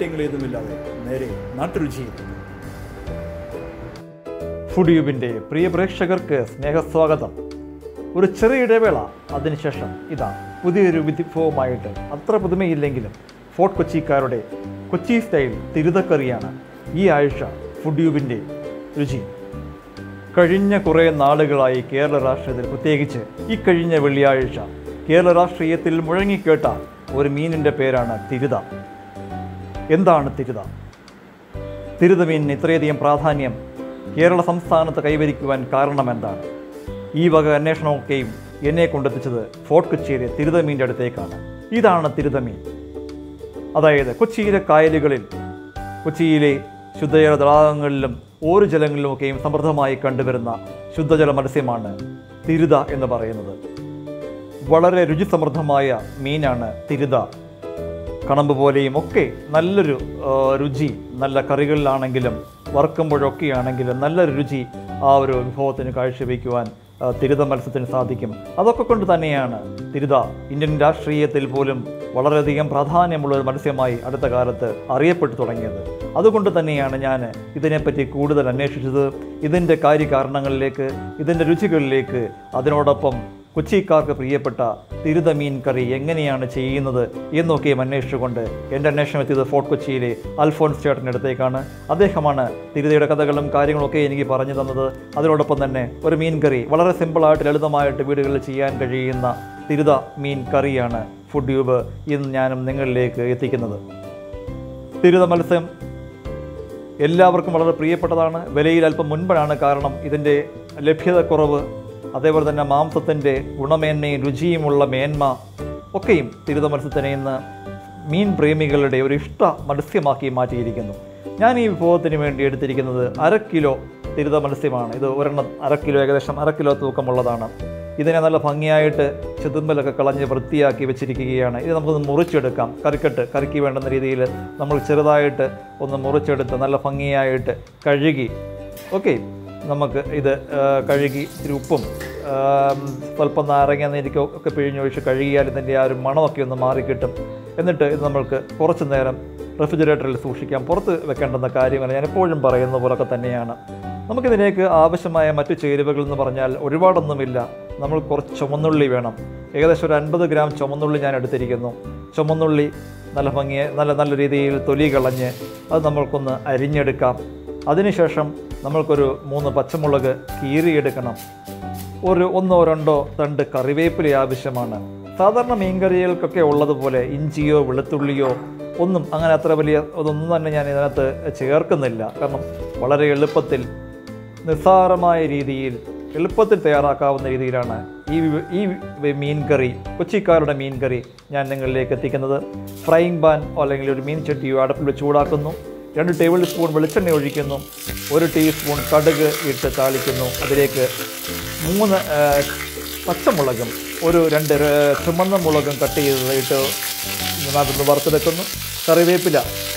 വൈപരീത്യങ്ങളേതുമില്ലാതെ നേരെ നാട്ടുരുചിയിലേക്ക് ഫുഡ് യൂബിൻ്റെ പ്രിയ പ്രേക്ഷകർക്ക് സ്നേഹസ്വാഗതം ഒരു ചെറിയ ഇടവേള അതിനുശേഷം ഇതാ പുതിയൊരു വിധിഭവമായിട്ട് അത്ര പുതുമയില്ലെങ്കിലും ഫോർട്ട് കൊച്ചിക്കാരുടെ കൊച്ചി സ്റ്റൈൽ തിരുതക്കറിയാണ് ഈ ആഴ്ച ഫുഡ് യൂബിൻ്റെ രുചി കഴിഞ്ഞ കുറേ നാളുകളായി കേരള രാഷ്ട്രീയത്തിൽ പ്രത്യേകിച്ച് ഈ കഴിഞ്ഞ വെള്ളിയാഴ്ച കേരള രാഷ്ട്രീയത്തിൽ മുഴങ്ങിക്കേട്ട ഒരു മീനിൻ്റെ പേരാണ് തിരുത എന്താണ് തിരുത തിരുത മീനിന് ഇത്രയധികം പ്രാധാന്യം കേരള സംസ്ഥാനത്ത് കൈവരിക്കുവാൻ കാരണം എന്താണ് ഈ വക അന്വേഷണമൊക്കെയും എന്നെ കൊണ്ടെത്തിച്ചത് ഫോർട്ട് കൊച്ചിയിലെ തിരുതമീൻ്റെ അടുത്തേക്കാണ് ഇതാണ് തിരുതമീൻ അതായത് കൊച്ചിയിലെ കായലുകളിൽ കൊച്ചിയിലെ ശുദ്ധജല തടാകങ്ങളിലും ഓരു ജലങ്ങളിലുമൊക്കെയും സമൃദ്ധമായി കണ്ടുവരുന്ന ശുദ്ധജല മത്സ്യമാണ് തിരുത എന്ന് പറയുന്നത് വളരെ രുചിസമൃദ്ധമായ മീനാണ് തിരുത കണമ്പ് പോലെയും ഒക്കെ നല്ലൊരു ആ, രുചി നല്ല കറികളിലാണെങ്കിലും വറുക്കുമ്പോഴൊക്കെയാണെങ്കിലും നല്ലൊരു രുചി ആ ഒരു വിഭവത്തിന് കാഴ്ചവെക്കുവാൻ ആ, തിരുത മത്സ്യത്തിന് സാധിക്കും അതൊക്കെ കൊണ്ട് തന്നെയാണ് തിരുത ഇന്ത്യൻ രാഷ്ട്രീയത്തിൽ പോലും വളരെയധികം പ്രാധാന്യമുള്ള ഒരു മത്സ്യമായി അടുത്ത കാലത്ത് അറിയപ്പെട്ടു തുടങ്ങിയത് അതുകൊണ്ട് തന്നെയാണ് ഞാൻ ഇതിനെപ്പറ്റി കൂടുതൽ അന്വേഷിച്ചത് ഇതിൻ്റെ കാര്യകാരണങ്ങളിലേക്ക് ഇതിൻ്റെ രുചികളിലേക്ക് അതിനോടൊപ്പം കൊച്ചിക്കാർക്ക് പ്രിയപ്പെട്ട തിരുത മീൻ കറി എങ്ങനെയാണ് ചെയ്യുന്നത് എന്നൊക്കെയും അന്വേഷിച്ചുകൊണ്ട് എൻ്റെ അന്വേഷണം എത്തിയത് ഫോർട്ട് കൊച്ചിയിലെ അൽഫോൺസ് ചേട്ടൻ്റെ അടുത്തേക്കാണ് അദ്ദേഹമാണ് തിരുതയുടെ കഥകളും കാര്യങ്ങളൊക്കെ എനിക്ക് പറഞ്ഞു തന്നത് അതിനോടൊപ്പം തന്നെ ഒരു മീൻ കറി വളരെ സിമ്പിളായിട്ട് ലളിതമായിട്ട് വീടുകളിൽ ചെയ്യാൻ കഴിയുന്ന തിരുത മീൻ കറിയാണ് ഫുഡ് ട്യൂബ് ഇന്ന് ഞാനും നിങ്ങളിലേക്ക് എത്തിക്കുന്നത് തിരുത മത്സ്യം എല്ലാവർക്കും വളരെ പ്രിയപ്പെട്ടതാണ് വിലയിൽ അല്പം മുൻപാണ് കാരണം ഇതിൻ്റെ ലഭ്യത കുറവ് അതേപോലെ തന്നെ മാംസത്തിൻ്റെ ഗുണമേന്മയും രുചിയുമുള്ള മേന്മ ഒക്കെയും തിരുത മത്സ്യത്തിനെ ഇന്ന് മീൻ പ്രേമികളുടെ ഒരു ഇഷ്ട മത്സ്യമാക്കി മാറ്റിയിരിക്കുന്നു ഞാൻ ഈ വിഭവത്തിന് വേണ്ടി എടുത്തിരിക്കുന്നത് അര കിലോ തിരുത മത്സ്യമാണ് ഇത് ഒരെണ്ണം അര കിലോ ഏകദേശം അര കിലോ തൂക്കമുള്ളതാണ് ഇതിനെ നല്ല ഭംഗിയായിട്ട് ചെതുമ്പലൊക്കെ കളഞ്ഞ് വൃത്തിയാക്കി വെച്ചിരിക്കുകയാണ് ഇത് നമുക്കൊന്ന് മുറിച്ചെടുക്കാം കറിക്കട്ട് കറിക്ക് വേണ്ടുന്ന രീതിയിൽ നമ്മൾ ചെറുതായിട്ട് ഒന്ന് മുറിച്ചെടുത്ത് നല്ല ഭംഗിയായിട്ട് കഴുകി ഓക്കെ നമുക്ക് ഇത് ആ, കഴുകി ഇത്തിരി ഉപ്പും ആ, സ്വല്പം നാരങ്ങ നീരിക്കോ ഒക്കെ പിഴിഞ്ഞൊഴിച്ച് കഴുകിയാൽ ഇതിൻ്റെ ആ ഒരു മണമൊക്കെ ഒന്ന് മാറിക്കിട്ടും എന്നിട്ട് ഇത് നമ്മൾക്ക് കുറച്ച് നേരം റെഫ്രിജറേറ്ററിൽ സൂക്ഷിക്കാം പുറത്ത് വെക്കേണ്ടുന്ന കാര്യമല്ല ഞാൻ എപ്പോഴും പറയുന്ന പോലൊക്കെ തന്നെയാണ് നമുക്കിതിലേക്ക് ആവശ്യമായ മറ്റു ചേരുവകൾ എന്ന് പറഞ്ഞാൽ ഒരുപാടൊന്നുമില്ല നമ്മൾ കുറച്ച് ചുമന്നുള്ളി വേണം ഏകദേശം ഒരു അൻപത് ഗ്രാം ചുമന്നുള്ളി ഞാൻ എടുത്തിരിക്കുന്നു ചുമന്നുള്ളി നല്ല ഭംഗിയെ നല്ല നല്ല രീതിയിൽ തൊലി കളഞ്ഞ് അത് നമ്മൾക്കൊന്ന് അരിഞ്ഞെടുക്കാം അതിനുശേഷം നമ്മൾക്കൊരു മൂന്ന് പച്ചമുളക് കീറിയെടുക്കണം ഒരു ഒന്നോ രണ്ടോ തണ്ട് കറിവേപ്പില ആവശ്യമാണ് സാധാരണ മീൻകറികൾക്കൊക്കെ ഉള്ളതുപോലെ ഇഞ്ചിയോ വെളുത്തുള്ളിയോ ഒന്നും അങ്ങനെ അത്ര വലിയ അതൊന്നും തന്നെ ഞാൻ ഇതിനകത്ത് ചേർക്കുന്നില്ല കാരണം വളരെ എളുപ്പത്തിൽ നിസ്സാരമായ രീതിയിൽ എളുപ്പത്തിൽ തയ്യാറാക്കാവുന്ന രീതിയിലാണ് ഈ വി- ഈ വി- മീൻ കറി കൊച്ചിക്കാരുടെ മീൻ കറി ഞാൻ നിങ്ങളിലേക്ക് എത്തിക്കുന്നത് ഫ്രൈയിങ് പാൻ അല്ലെങ്കിൽ ഒരു മീൻ ചട്ടിയോ അടുപ്പിൽ വെച്ച് ചൂടാക്കുന്നു രണ്ട് ടേബിൾ സ്പൂൺ വെളിച്ചെണ്ണ ഒഴിക്കുന്നു ഒരു ടീസ്പൂൺ കടുക് ഇട്ട് താളിക്കുന്നു അതിലേക്ക് മൂന്ന് ആ, പച്ചമുളകും ഒരു രണ്ട് ര- ചുമന്ന മുളകും കട്ട് ചെയ്ത് ഇട്ട് നന്നായിട്ടൊന്ന് വറുത്തെടുക്കുന്നു കറിവേപ്പില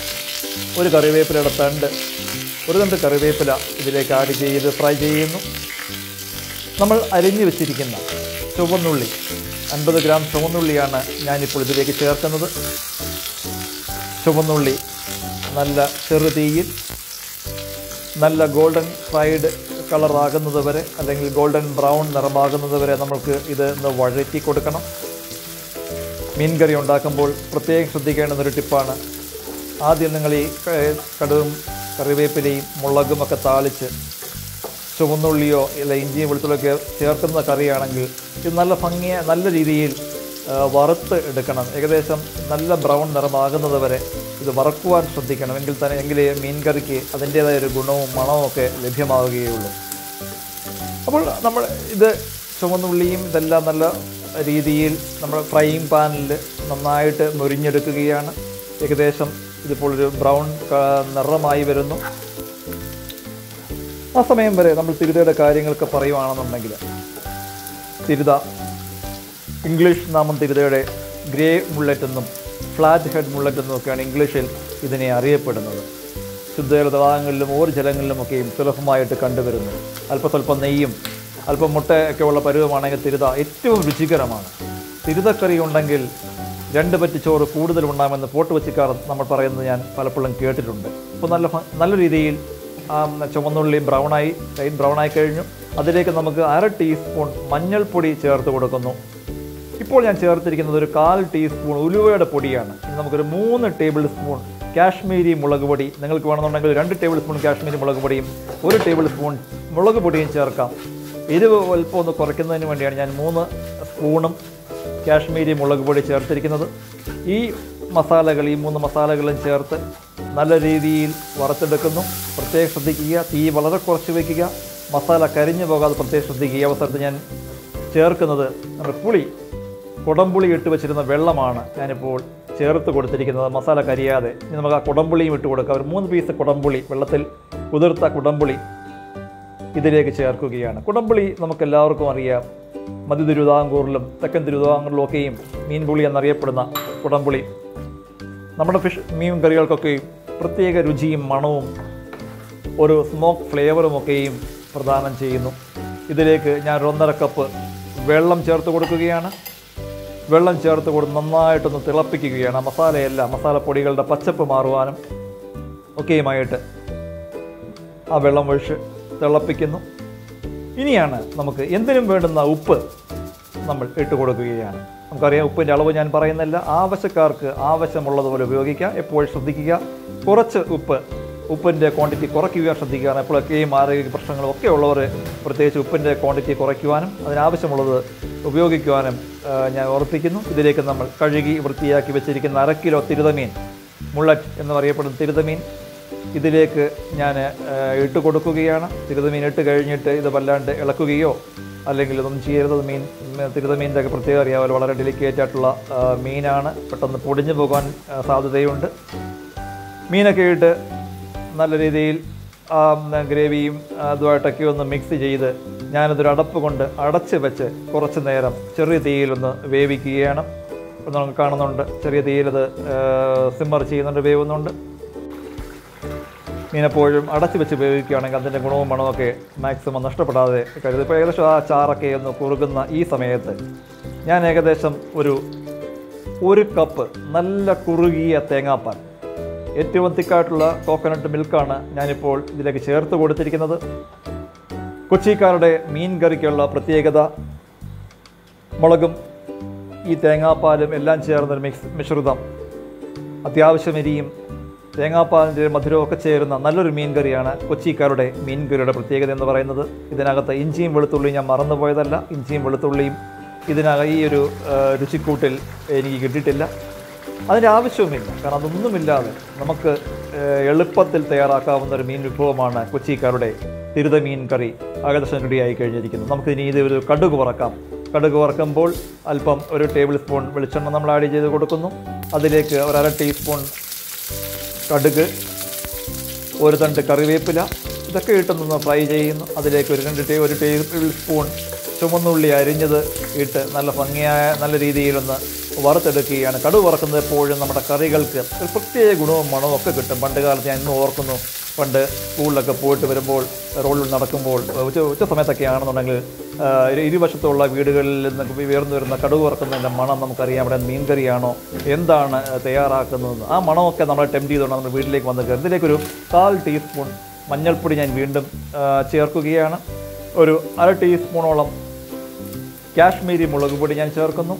ഒരു കറിവേപ്പിലയുടെ തണ്ട് ഒരു തണ്ട് കറിവേപ്പില ഇതിലേക്ക് ആഡ് ചെയ്ത് ഫ്രൈ ചെയ്യുന്നു നമ്മൾ അരിഞ്ഞു വെച്ചിരിക്കുന്ന ചുവന്നുള്ളി അൻപത് ഗ്രാം ചുവന്നുള്ളിയാണ് ഞാനിപ്പോൾ ഇതിലേക്ക് ചേർക്കുന്നത് ചുവന്നുള്ളി നല്ല ചെറുതീയിൽ നല്ല ഗോൾഡൻ ഫ്രൈഡ് കളറാകുന്നത് വരെ അല്ലെങ്കിൽ ഗോൾഡൻ ബ്രൗൺ നിറമാകുന്നത് വരെ നമ്മൾക്ക് ഇത് ഒന്ന് വഴറ്റി കൊടുക്കണം മീൻ കറി ഉണ്ടാക്കുമ്പോൾ പ്രത്യേകം ശ്രദ്ധിക്കേണ്ടുന്ന ഒരു ടിപ്പാണ് ആദ്യം നിങ്ങൾ ഈ ക- കടുകും കറിവേപ്പിലയും മുളകും ഒക്കെ താളിച്ച് ചുവന്നുള്ളിയോ ഇല്ല ഇഞ്ചിയും വെളുത്തുള്ളിയൊക്കെ ചേർക്കുന്ന കറിയാണെങ്കിൽ ഇത് നല്ല ഭംഗിയ നല്ല രീതിയിൽ ആ, വറുത്ത് എടുക്കണം ഏകദേശം നല്ല ബ്രൗൺ നിറമാകുന്നത് വരെ ഇത് വറക്കുവാൻ ശ്രദ്ധിക്കണം എങ്കിൽ തന്നെ എങ്കിലേ മീൻ കറിക്ക് അതിൻ്റേതായ ഒരു ഗുണവും മണവും ഒക്കെ ലഭ്യമാവുകയുള്ളൂ അപ്പോൾ നമ്മൾ ഇത് ചുവന്നുള്ളിയും ഇതെല്ലാം നല്ല രീതിയിൽ നമ്മൾ ഫ്രൈയിങ് പാനിൽ നന്നായിട്ട് മുരിഞ്ഞെടുക്കുകയാണ് ഏകദേശം ഇതിപ്പോൾ ഒരു ബ്രൗൺ ക- നിറമായി വരുന്നു ആ സമയം വരെ നമ്മൾ തിരുതയുടെ കാര്യങ്ങളൊക്കെ പറയുവാണെന്നുണ്ടെങ്കിൽ തിരുത ഇംഗ്ലീഷ് നാമം തിരുതയുടെ ഗ്രേ മുള്ളറ്റ് എന്നും ഫ്ലാറ്റ് ഹെഡ് മുള്ളറ്റ് എന്നും ഒക്കെയാണ് ഇംഗ്ലീഷിൽ ഇതിനെ അറിയപ്പെടുന്നത് ശുദ്ധജല തടാകങ്ങളിലും ഓർ ജലങ്ങളിലുമൊക്കെയും സുലഭമായിട്ട് കണ്ടുവരുന്നു അല്പസ്വല്പം നെയ്യും അല്പം മുട്ടയൊക്കെ ഉള്ള പരുവമാണെങ്കിൽ തിരുത ഏറ്റവും രുചികരമാണ് തിരുതക്കറി ഉണ്ടെങ്കിൽ രണ്ട് പറ്റി ചോറ് കൂടുതൽ ഉണ്ടാകുമെന്ന് പോട്ട് വെച്ചിക്കാർ നമ്മൾ പറയുന്നത് ഞാൻ പലപ്പോഴും കേട്ടിട്ടുണ്ട് അപ്പോൾ നല്ല ഭ- നല്ല രീതിയിൽ ആ ചുവന്നുള്ളി ബ്രൗണായി ലൈറ്റ് ബ്രൗണായി കഴിഞ്ഞു അതിലേക്ക് നമുക്ക് അര ടീസ്പൂൺ മഞ്ഞൾപ്പൊടി ചേർത്ത് കൊടുക്കുന്നു ഇപ്പോൾ ഞാൻ ചേർത്തിരിക്കുന്നത് ഒരു കാൽ ടീസ്പൂൺ ഉലുവയുടെ പൊടിയാണ് ഇനി നമുക്കൊരു മൂന്ന് ടേബിൾ സ്പൂൺ കാശ്മീരി മുളക് പൊടി നിങ്ങൾക്ക് വേണമെന്നുണ്ടെങ്കിൽ രണ്ട് ടേബിൾ സ്പൂൺ കാശ്മീരി മുളക് പൊടിയും ഒരു ടേബിൾ സ്പൂൺ മുളക് പൊടിയും ചേർക്കാം എരിവ് അല്പം ഒന്ന് കുറയ്ക്കുന്നതിന് വേണ്ടിയാണ് ഞാൻ മൂന്ന് സ്പൂണും കാശ്മീരി മുളക് പൊടി ചേർത്തിരിക്കുന്നത് ഈ മസാലകൾ ഈ മൂന്ന് മസാലകളും ചേർത്ത് നല്ല രീതിയിൽ വറുത്തെടുക്കുന്നു പ്രത്യേകം ശ്രദ്ധിക്കുക തീ വളരെ കുറച്ച് വയ്ക്കുക മസാല കരിഞ്ഞു പോകാതെ പ്രത്യേകം ശ്രദ്ധിക്കുക ഈ അവസരത്തിൽ ഞാൻ ചേർക്കുന്നത് നമ്മുടെ പുളി കുടംപുളി ഇട്ട് വെച്ചിരുന്ന വെള്ളമാണ് ഞാനിപ്പോൾ ചേർത്ത് കൊടുത്തിരിക്കുന്നത് മസാല കരിയാതെ ഇനി നമുക്ക് ആ കുടംപുളിയും ഇട്ട് കൊടുക്കാം ഒരു മൂന്ന് പീസ് കുടംപുളി വെള്ളത്തിൽ കുതിർത്ത കുടംപുളി ഇതിലേക്ക് ചേർക്കുകയാണ് കുടംപുളി നമുക്ക് എല്ലാവർക്കും അറിയാം മധ്യ തിരുവിതാംകൂറിലും തെക്കൻ തിരുവിതാംകൂറിലും ഒക്കെയും മീൻപുളി എന്നറിയപ്പെടുന്ന കുടംപുളി നമ്മുടെ ഫിഷ് മീൻ കറികൾക്കൊക്കെയും പ്രത്യേക രുചിയും മണവും ഒരു സ്മോക്ക് ഫ്ലേവറും ഒക്കെയും പ്രദാനം ചെയ്യുന്നു ഇതിലേക്ക് ഞാൻ ഒരു ഒന്നര കപ്പ് വെള്ളം ചേർത്ത് കൊടുക്കുകയാണ് വെള്ളം ചേർത്ത് കൊടുത്ത് നന്നായിട്ടൊന്ന് തിളപ്പിക്കുകയാണ് ആ മസാലയെല്ലാം മസാലപ്പൊടികളുടെ പച്ചപ്പ് മാറുവാനും ഒക്കെയുമായിട്ട് ആ വെള്ളം ഒഴിച്ച് തിളപ്പിക്കുന്നു ഇനിയാണ് നമുക്ക് എന്തിനും വേണ്ടുന്ന ഉപ്പ് നമ്മൾ ഇട്ട് കൊടുക്കുകയാണ് നമുക്കറിയാം ഉപ്പിൻ്റെ അളവ് ഞാൻ പറയുന്നില്ല ആവശ്യക്കാർക്ക് ആവശ്യമുള്ളതുപോലെ ഉപയോഗിക്കുക എപ്പോഴും ശ്രദ്ധിക്കുക കുറച്ച് ഉപ്പ് ഉപ്പിൻ്റെ ക്വാണ്ടിറ്റി കുറയ്ക്കുക ശ്രദ്ധിക്കുക കാരണം എപ്പോഴൊക്കെയും ആരോഗ്യ പ്രശ്നങ്ങളും ഒക്കെ ഉള്ളവർ പ്രത്യേകിച്ച് ഉപ്പിൻ്റെ ക്വാണ്ടിറ്റി കുറയ്ക്കുവാനും അതിനാവശ്യമുള്ളത് ഉപയോഗിക്കുവാനും ആ, ഞാൻ ഓർപ്പിക്കുന്നു ഇതിലേക്ക് നമ്മൾ കഴുകി വൃത്തിയാക്കി വെച്ചിരിക്കുന്ന അര കിലോ തിരുതമീൻ മുള്ളറ്റ് എന്ന് പറയപ്പെടുന്ന തിരുതമീൻ ഇതിലേക്ക് ഞാൻ ഇട്ട് കൊടുക്കുകയാണ് തിരുതമീൻ ഇട്ട് കഴിഞ്ഞിട്ട് ഇത് വല്ലാണ്ട് ഇളക്കുകയോ അല്ലെങ്കിൽ ഇതൊന്നും ചെയ്യരുത് മീൻ തിരുതമീൻ്റെ ഒക്കെ പ്രത്യേകം അറിയാമല്ലോ വളരെ ഡെലിക്കേറ്റ് ആയിട്ടുള്ള ആ, മീനാണ് പെട്ടെന്ന് പൊടിഞ്ഞു പോകാൻ ആ, സാധ്യതയുണ്ട് മീനൊക്കെ ഇട്ട് നല്ല രീതിയിൽ ആ ഗ്രേവിയും അതുമായിട്ടൊക്കെ ഒന്ന് മിക്സ് ചെയ്ത് ഞാനതൊരു അടപ്പ് കൊണ്ട് അടച്ച് വെച്ച് കുറച്ച് നേരം ചെറിയ തീയിലൊന്ന് വേവിക്കുകയാണ് ഇപ്പം നമുക്ക് കാണുന്നുണ്ട് ചെറിയ തീയിലത് സിമ്മർ ചെയ്യുന്നുണ്ട് വേവുന്നുണ്ട് മീനെപ്പോഴും അടച്ചു വെച്ച് വേവിക്കുകയാണെങ്കിൽ അതിൻ്റെ ഗുണവും മണമൊക്കെ മാക്സിമം നഷ്ടപ്പെടാതെ കരുത് ഇപ്പോൾ ഏകദേശം ആ ചാറൊക്കെ ഒന്ന് കുറുകുന്ന ഈ സമയത്ത് ഞാൻ ഏകദേശം ഒരു ഒരു കപ്പ് നല്ല കുറുകിയ തേങ്ങാപ്പാൽ ഏറ്റവും തിക്കായിട്ടുള്ള കോക്കനട്ട് മിൽക്കാണ് ഞാനിപ്പോൾ ഇതിലേക്ക് ചേർത്ത് കൊടുത്തിരിക്കുന്നത് കൊച്ചിക്കാരുടെ മീൻ കറിക്കുള്ള പ്രത്യേകത മുളകും ഈ തേങ്ങാപ്പാലും എല്ലാം ചേർന്നൊരു മിക്സ് മിശ്രിതം അത്യാവശ്യം എരിയും തേങ്ങാപ്പാലിൻ്റെ മധുരവും ഒക്കെ ചേരുന്ന നല്ലൊരു മീൻ കറിയാണ് കൊച്ചിക്കാരുടെ മീൻ കറിയുടെ പ്രത്യേകത എന്ന് പറയുന്നത് ഇതിനകത്ത് ഇഞ്ചിയും വെളുത്തുള്ളിയും ഞാൻ മറന്നുപോയതല്ല ഇഞ്ചിയും വെളുത്തുള്ളിയും ഇതിനക ഈ ഒരു ആ, രുചിക്കൂട്ടിൽ എനിക്ക് കിട്ടിയിട്ടില്ല അതിൻ്റെ ആവശ്യവുമില്ല കാരണം അതൊന്നുമില്ലാതെ നമുക്ക് ആ, എളുപ്പത്തിൽ തയ്യാറാക്കാവുന്ന ഒരു മീൻ വിഭവമാണ് കൊച്ചിക്കാരുടെ തിരുത മീൻ കറി ഏകദേശം റെഡിയായി കഴിഞ്ഞിരിക്കുന്നത് നമുക്ക് ഇനി ഇത് ഒരു കടുക് വറക്കാം കടുക് വറക്കുമ്പോൾ അല്പം ഒരു ടേബിൾ സ്പൂൺ വെളിച്ചെണ്ണ നമ്മൾ ആഡ് ചെയ്ത് കൊടുക്കുന്നു അതിലേക്ക് ഒരു അര ടീസ്പൂൺ കടുക് ഒരു തണ്ട് കറിവേപ്പില ഇതൊക്കെ ഇട്ടൊന്ന് ഫ്രൈ ചെയ്യുന്നു അതിലേക്ക് ഒരു രണ്ട് ടേ ഒരു ടേബിൾ സ്പൂൺ ചുമന്നുള്ളി അരിഞ്ഞത് ഇട്ട് നല്ല ഭംഗിയായ നല്ല രീതിയിലൊന്ന് വറുത്തെടുക്കുകയാണ് കടുക് വറക്കുന്നത് എപ്പോഴും നമ്മുടെ കറികൾക്ക് ഒരു പ്രത്യേക ഗുണവും മണവും ഒക്കെ കിട്ടും പണ്ട് കാലത്ത് ഞാൻ ഇന്ന് ഓർക്കുന്നു പണ്ട് സ്കൂളിലൊക്കെ പോയിട്ട് വരുമ്പോൾ റോഡിൽ നടക്കുമ്പോൾ ഉച്ച ഉച്ച സമയത്തൊക്കെ ആണെന്നുണ്ടെങ്കിൽ ആ, ഇരു- ഇരുവശത്തുള്ള വീടുകളിൽ നിന്നൊക്കെ ഉയർന്നു വരുന്ന കടുക് വറക്കുന്നതിൻ്റെ മണം നമുക്കറിയാം അവിടെ മീൻ കറിയാണോ എന്താണ് തയ്യാറാക്കുന്നതെന്ന് ആ മണമൊക്കെ നമ്മളെ ടെംപ്റ്റ് ചെയ്തുകൊണ്ട് നമ്മൾ വീട്ടിലേക്ക് വന്ന് കയറും ഇതിലേക്കൊരു കാൽ ടീസ്പൂൺ മഞ്ഞൾപ്പൊടി ഞാൻ വീണ്ടും ആ, ചേർക്കുകയാണ് ഒരു അര ടീസ്പൂണോളം കാശ്മീരി മുളക് പൊടി ഞാൻ ചേർക്കുന്നു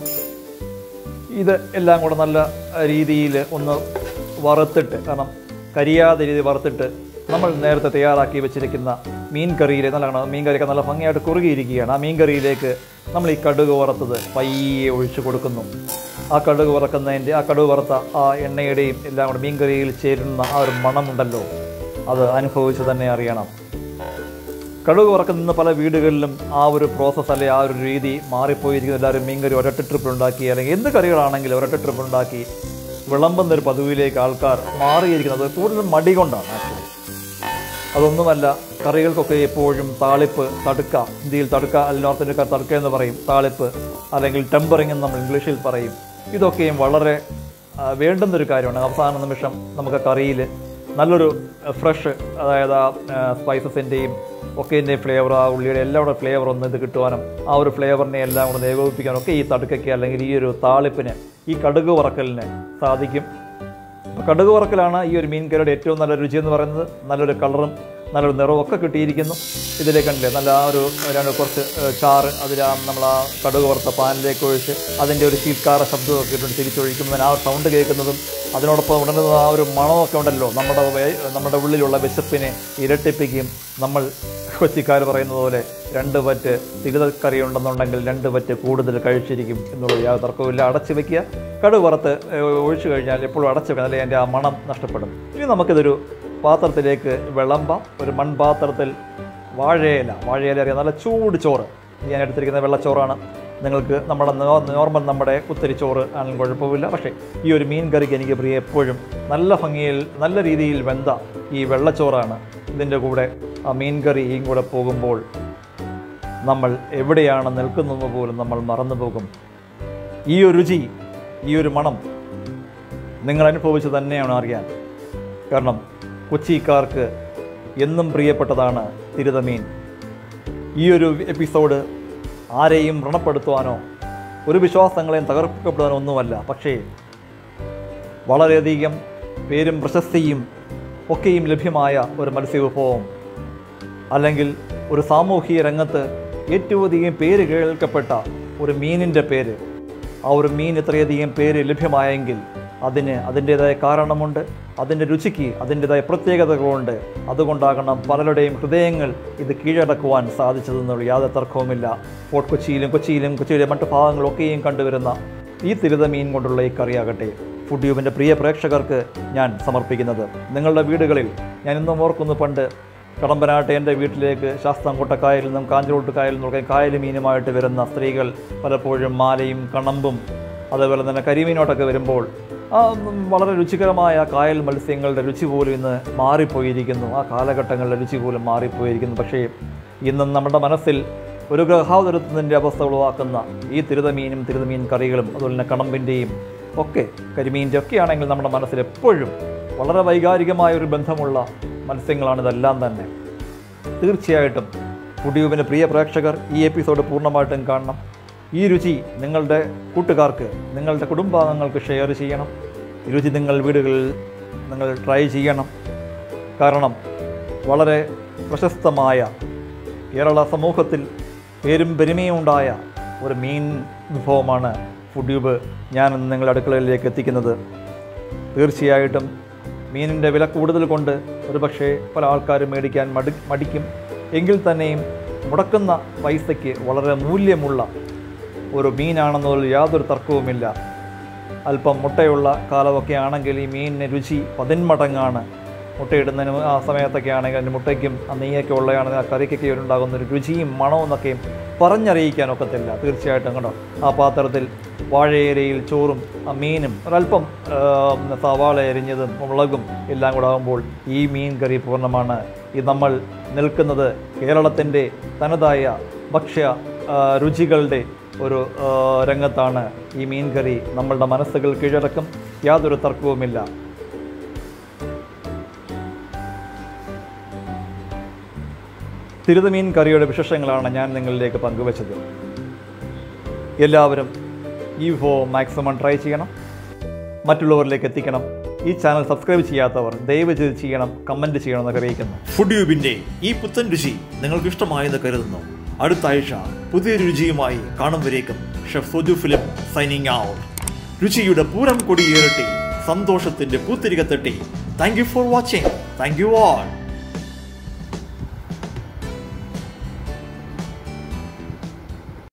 ഇത് എല്ലാം കൂടെ നല്ല രീതിയിൽ ഒന്ന് വറുത്തിട്ട് കാരണം കരിയാതെ രീതി വറുത്തിട്ട് നമ്മൾ നേരത്തെ തയ്യാറാക്കി വെച്ചിരിക്കുന്ന മീൻ കറിയിൽ നല്ല മീൻ കറിയൊക്കെ നല്ല ഭംഗിയായിട്ട് കുറുകിയിരിക്കുകയാണ് ആ മീൻ കറിയിലേക്ക് നമ്മൾ ഈ കടുക് വറുത്തത് പയ്യെ ഒഴിച്ചു കൊടുക്കുന്നു ആ കടുക് വറക്കുന്നതിൻ്റെ ആ കടുക് വറുത്ത ആ എണ്ണയുടെയും എല്ലാം കൂടെ മീൻ കറിയിൽ ചേരുന്ന ആ ഒരു മണമുണ്ടല്ലോ അത് അനുഭവിച്ച് തന്നെ അറിയണം കടുക് വറക്കുന്ന പല വീടുകളിലും ആ ഒരു പ്രോസസ്സ് അല്ലെങ്കിൽ ആ ഒരു രീതി മാറിപ്പോയിരിക്കുന്ന എല്ലാവരും മീൻകറി ഒരൊറ്റ ട്രിപ്പ് ഉണ്ടാക്കി അല്ലെങ്കിൽ എന്ത് കറികളാണെങ്കിലും ഒരൊറ്റ ട്രിപ്പ് ഉണ്ടാക്കി വിളമ്പുന്ന ഒരു പതിവിലേക്ക് ആൾക്കാർ മാറിയിരിക്കുന്നത് കൂടുതലും മടി കൊണ്ടാണ് ആക്ച്വലി അതൊന്നുമല്ല കറികൾക്കൊക്കെ എപ്പോഴും താളിപ്പ് തടുക്ക ഇന്ത്യയിൽ തടുക്ക അല്ലെങ്കിൽ നോർത്ത് ഇന്ത്യക്കാർ തടുക്ക എന്ന് പറയും താളിപ്പ് അല്ലെങ്കിൽ ടെമ്പറിംഗ് എന്ന് നമ്മൾ ഇംഗ്ലീഷിൽ പറയും ഇതൊക്കെയും വളരെ ആ, വേണ്ടുന്നൊരു കാര്യമാണ് അവസാന നിമിഷം നമുക്ക് കറിയിൽ നല്ലൊരു ഫ്രഷ് അതായത് ആ സ്പൈസസിൻ്റെയും ഒക്കെൻ്റെയും ഫ്ലേവർ ആ ഉള്ളിയുടെ എല്ലാം കൂടെ ഫ്ലേവർ ഒന്ന് ഇത് കിട്ടുവാനും ആ ഒരു ഫ്ലേവറിനെ എല്ലാം കൂടെ ഏകോപിപ്പിക്കാനും ഒക്കെ ഈ തടുക്കയ്ക്ക് അല്ലെങ്കിൽ ഈ ഒരു താളിപ്പിന് ഈ കടുക് വറക്കലിന് സാധിക്കും അപ്പോൾ കടുക് വറക്കലാണ് ഈ ഒരു മീൻ കറിയുടെ ഏറ്റവും നല്ല രുചി എന്ന് പറയുന്നത് നല്ലൊരു കളറും നല്ലൊരു നിറവും ഒക്കെ കിട്ടിയിരിക്കുന്നു ഇതിലേക്ക് കണ്ടില്ലേ നല്ല ആ ഒരു രണ്ട് കുറച്ച് ഏഹ്, ചാറ് അതിൽ ആ നമ്മൾ ആ കടുക് വറുത്ത പാനിലേക്ക് ഒഴിച്ച് അതിൻ്റെ ഒരു ചീൽക്കാറ ശബ്ദമൊക്കെ ഇട്ടുണ്ട് തിരിച്ചൊഴിക്കുന്നതിന് ആ സൗണ്ട് കേൾക്കുന്നതും അതിനോടൊപ്പം ഉടനുന്ന ആ ഒരു മണമൊക്കെ ഉണ്ടല്ലോ നമ്മുടെ വേ- നമ്മുടെ ഉള്ളിലുള്ള വിശപ്പിനെ ഇരട്ടിപ്പിക്കുകയും നമ്മൾ കൊച്ചിക്കാർ പറയുന്നത് പോലെ രണ്ട് പറ്റ് തിരുതക്കറി ഉണ്ടെന്നുണ്ടെങ്കിൽ രണ്ട് പറ്റ് കൂടുതൽ കഴിച്ചിരിക്കും എന്നുള്ളത് യാതൊരു തർക്കവുമില്ല അടച്ചു വെക്കുക കടുക് വറുത്ത് ഏഹ്, ഒഴിച്ചു കഴിഞ്ഞാൽ എപ്പോഴും അടച്ചു വെക്കണം അല്ലെങ്കിൽ അതിൻ്റെ ആ മണം നഷ്ടപ്പെടും ഇനി നമുക്കിതൊരു പാത്രത്തിലേക്ക് വിളമ്പാം ഒരു മൺപാത്രത്തിൽ വാഴയില വാഴയില അറിയാം നല്ല ചൂട് ചോറ് ഇത് ഞാൻ എടുത്തിരിക്കുന്ന വെള്ളച്ചോറാണ് നിങ്ങൾക്ക് നമ്മുടെ നോ- നോർമൽ നമ്മുടെ കുത്തരി ചോറ് ആണെങ്കിലും കുഴപ്പമില്ല പക്ഷേ ഈ ഒരു മീൻ കറിക്ക് എനിക്ക് പ്രിയ എപ്പോഴും നല്ല ഭംഗിയിൽ നല്ല രീതിയിൽ വെന്ത ഈ വെള്ളച്ചോറാണ് ഇതിൻ്റെ കൂടെ ആ മീൻ കറിയും കൂടെ പോകുമ്പോൾ നമ്മൾ എവിടെയാണ് നിൽക്കുന്നത് പോലും നമ്മൾ മറന്നു പോകും ഈ ഒരു രുചി ഈ ഒരു മണം നിങ്ങൾ അനുഭവിച്ച് തന്നെയാണ് അറിയാൻ കാരണം കൊച്ചിക്കാർക്ക് എന്നും പ്രിയപ്പെട്ടതാണ് തിരുതമീൻ ഈ ഒരു എപ്പിസോഡ് ആരെയും വ്രണപ്പെടുത്തുവാനോ ഒരു വിശ്വാസങ്ങളെയും തകർക്കപ്പെടുവാനോ ഒന്നുമല്ല പക്ഷേ വളരെയധികം പേരും പ്രശസ്തിയും ഒക്കെയും ലഭ്യമായ ഒരു മത്സ്യവിഭവം അല്ലെങ്കിൽ ഒരു സാമൂഹിക രംഗത്ത് ഏറ്റവും അധികം പേര് കേൾക്കപ്പെട്ട ഒരു മീനിൻ്റെ പേര് ആ ഒരു മീൻ ഇത്രയധികം പേര് ലഭ്യമായെങ്കിൽ അതിന് അതിൻ്റേതായ കാരണമുണ്ട് അതിൻ്റെ രുചിക്ക് അതിൻ്റേതായ പ്രത്യേകതകളുണ്ട് അതുകൊണ്ടാകണം പലരുടെയും ഹൃദയങ്ങൾ ഇത് കീഴടക്കുവാൻ സാധിച്ചതെന്നുള്ള യാതൊരു തർക്കവുമില്ല ഫോർട്ട് കൊച്ചിയിലും കൊച്ചിയിലും കൊച്ചിയിലെ മറ്റു ഭാഗങ്ങളൊക്കെയും കണ്ടുവരുന്ന ഈ തിരുത മീൻ കൊണ്ടുള്ള ഈ കറിയാകട്ടെ ഫുഡ് ട്യൂബിൻ്റെ പ്രിയ പ്രേക്ഷകർക്ക് ഞാൻ സമർപ്പിക്കുന്നത് നിങ്ങളുടെ വീടുകളിൽ ഞാൻ ഇന്നും ഓർക്കുന്നു പണ്ട് കടമ്പനാട്ട് എൻ്റെ വീട്ടിലേക്ക് ശാസ്താംകോട്ടക്കായലിൽ നിന്നും കാഞ്ഞിരോട്ട് കായലിൽ നിന്നൊക്കെ കായൽ മീനുമായിട്ട് വരുന്ന സ്ത്രീകൾ പലപ്പോഴും മാലയും കണമ്പും അതേപോലെ തന്നെ കരിമീനോട്ടൊക്കെ വരുമ്പോൾ ആ ഉം, വളരെ രുചികരമായ കായൽ മത്സ്യങ്ങളുടെ രുചി പോലും ഇന്ന് മാറിപ്പോയിരിക്കുന്നു ആ കാലഘട്ടങ്ങളുടെ രുചി പോലും മാറിപ്പോയിരിക്കുന്നു പക്ഷേ ഇന്നും നമ്മുടെ മനസ്സിൽ ഒരു ഗ്രഹാതുരത്വത്തിൻ്റെ അവസ്ഥ ഉളവാക്കുന്ന ഈ തിരുതമീനും തിരുതമീൻ കറികളും അതുപോലെ തന്നെ കണമ്പിൻ്റെയും ഒക്കെ കരിമീൻ്റെ ഒക്കെ ആണെങ്കിൽ നമ്മുടെ മനസ്സിൽ എപ്പോഴും വളരെ വൈകാരികമായ ഒരു ബന്ധമുള്ള മത്സ്യങ്ങളാണ് ഇതെല്ലാം തന്നെ തീർച്ചയായിട്ടും ഫുഡിയൂബിൻ്റെ പ്രിയ പ്രേക്ഷകർ ഈ എപ്പിസോഡ് പൂർണ്ണമായിട്ടും കാണണം ഈ രുചി നിങ്ങളുടെ കൂട്ടുകാർക്ക് നിങ്ങളുടെ കുടുംബാംഗങ്ങൾക്ക് ഷെയർ ചെയ്യണം ഈ രുചി നിങ്ങൾ വീടുകളിൽ നിങ്ങൾ ട്രൈ ചെയ്യണം കാരണം വളരെ പ്രശസ്തമായ കേരള സമൂഹത്തിൽ പേരും പെരുമയും ഉണ്ടായ ഒരു മീൻ വിഭവമാണ് ഫുഡ്യൂബ് ഞാൻ ഇന്ന് നിങ്ങളുടെ അടുക്കളയിലേക്ക് എത്തിക്കുന്നത് തീർച്ചയായിട്ടും മീനിൻ്റെ വില കൂടുതൽ കൊണ്ട് ഒരുപക്ഷെ പല ആൾക്കാരും മേടിക്കാൻ മടി മടിക്കും എങ്കിൽ തന്നെയും മുടക്കുന്ന പൈസയ്ക്ക് വളരെ മൂല്യമുള്ള ഒരു മീനാണെന്നതിൽ യാതൊരു തർക്കവുമില്ല അല്പം മുട്ടയുള്ള കാലമൊക്കെ ആണെങ്കിൽ ഈ മീനിന് രുചി പതിന്മടങ്ങാണ് മുട്ടയിടുന്നതിന് ആ സമയത്തൊക്കെ ആണെങ്കിൽ അതിൻ്റെ മുട്ടയ്ക്കും ആ നെയ്യൊക്കെ ഉള്ളതാണെങ്കിൽ ആ കറിക്കൊക്കെ ഉണ്ടാകുന്ന ഒരു രുചിയും മണവും എന്നൊക്കെയും പറഞ്ഞറിയിക്കാൻ ഒക്കത്തില്ല തീർച്ചയായിട്ടും കേട്ടോ ആ പാത്രത്തിൽ വാഴയിലയിൽ ചോറും ആ മീനും ഒരല്പം ആ, സവാള എരിഞ്ഞതും മുളകും എല്ലാം കൂടെ ആകുമ്പോൾ ഈ മീൻ കറി പൂർണ്ണമാണ് ഈ നമ്മൾ നിൽക്കുന്നത് കേരളത്തിൻ്റെ തനതായ ഭക്ഷ്യ ആ, രുചികളുടെ ഒരു ആ, രംഗത്താണ് ഈ മീൻ കറി നമ്മളുടെ മനസ്സുകൾ കീഴടക്കും യാതൊരു തർക്കവുമില്ല തിരുതമീൻ കറിയുടെ വിശേഷങ്ങളാണ് ഞാൻ നിങ്ങളിലേക്ക് പങ്കുവച്ചത് എല്ലാവരും ഈ വിഭവം മാക്സിമം ട്രൈ ചെയ്യണം മറ്റുള്ളവരിലേക്ക് എത്തിക്കണം ഈ ചാനൽ സബ്സ്ക്രൈബ് ചെയ്യാത്തവർ ദയവ് ചെയ്ത് ചെയ്യണം കമൻറ്റ് ചെയ്യണമെന്ന് അറിയിക്കുന്നു ഫുഡ് യൂബിന്റെ ഈ പുത്തൻ രുചി നിങ്ങൾക്ക് ഇഷ്ടമായെന്ന് കരുതുന്നു അടുത്ത ആഴ്ച പുതിയൊരു രുചിയുമായി കാണും വരേക്കും ഷെഫ് സുജു ഫിലിം സൈനിങ് ഔട്ട് രുചിയുടെ പൂരം കൊടിയേറട്ടെ സന്തോഷത്തിന്റെ പൂത്തിരികത്തട്ടെ thank you for watching thank you all